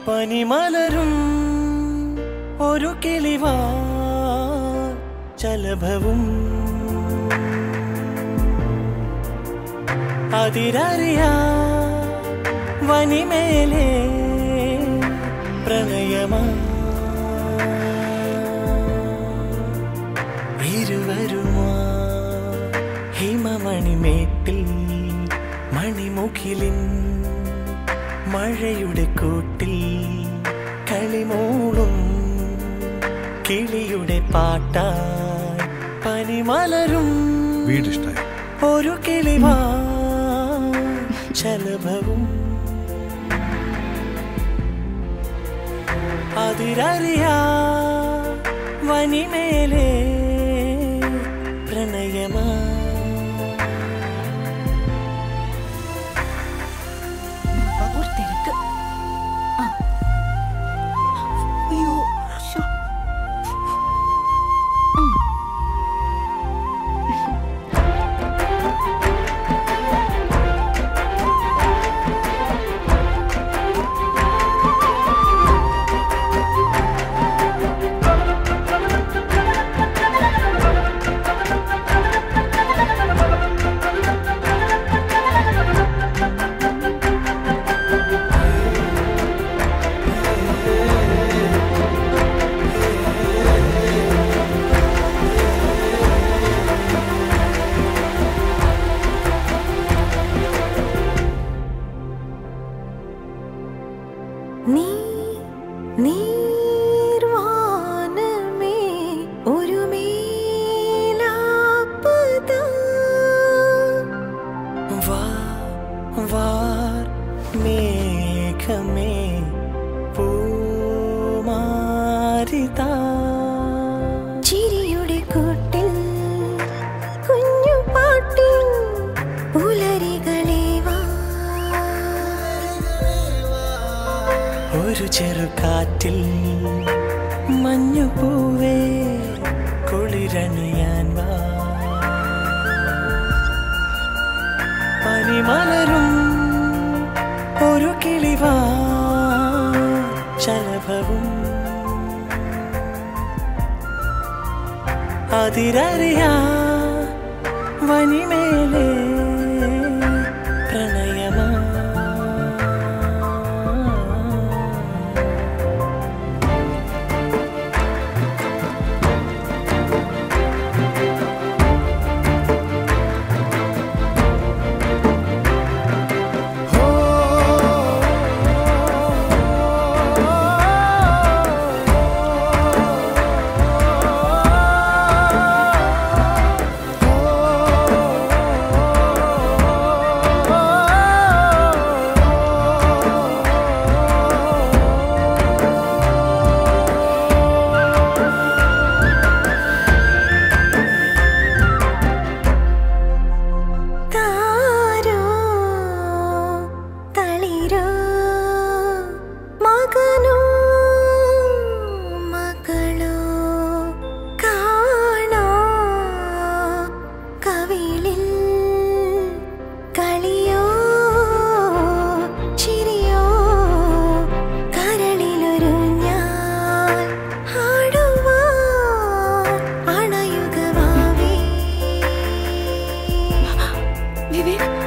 പനിമലരും ഒരു കിളിവാ ചലഭവും അതിരറിയാ വനിമേലെ പ്രണയമാ ഇരുവരുമാ ഹിമമണിമേട്ടിൽ മണിമുഖിലിൻ മഴയുടെ കൂട്ടിൽ കളിമൂളും കിളിയുടെ പാട്ടായി പനിമലരും വീടിഷ്ടായി ഒരു കിളിവാ ശലഭവും അതിരറിയാ വനിമേലെ പ്രണയമാ ഒരു തിരക്ക് ആ. അയ്യോ ശ്ശോ. ഉം. നീ നീർവാനമേ ഒരു മേലാപ്പതാ വാ വാർ മേഘമേ പൂമാരിതാ ചിരിയുടെ കൂട്ടിൽ കുഞ്ഞു പാട്ടിൽ പുലരികളെ വാ ഒരു ചെറുകാറ്റിൽ മഞ്ഞു പൂവേ കുളിരണിയാൻ വാ പനിമലരും ഒരു കിളിവാ ശലഭവും അതിരറിയാ വനിമേലെ പ്രണയമാ താരോ തളിരോ മകനോ മകളോ കാണാ കവിളിൽ കളിയോ ചിരിയോ കരളിലൊരു ഞാൻ ആടുവാൻ അണയുക വാവേ വിവേക്